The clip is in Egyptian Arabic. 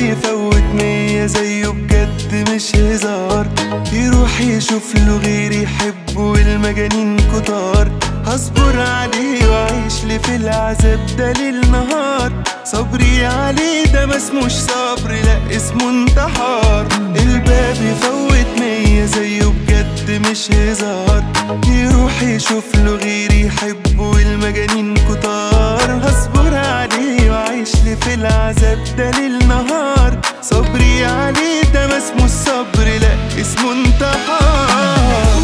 يفوت مية زيه بجد مش هزار يروح يشوف له غير يحبه والمجانين كتار هصبر عليه واعيش لي في العذاب ده ليل نهار صبري عليه ده ما اسموش صبر لا اسمه انتحار الباب يفوت مية زيه بجد مش هزار يروح يشوف له غير يحبه والمجانين كتار هصبر عليه واعيش لي في العذاب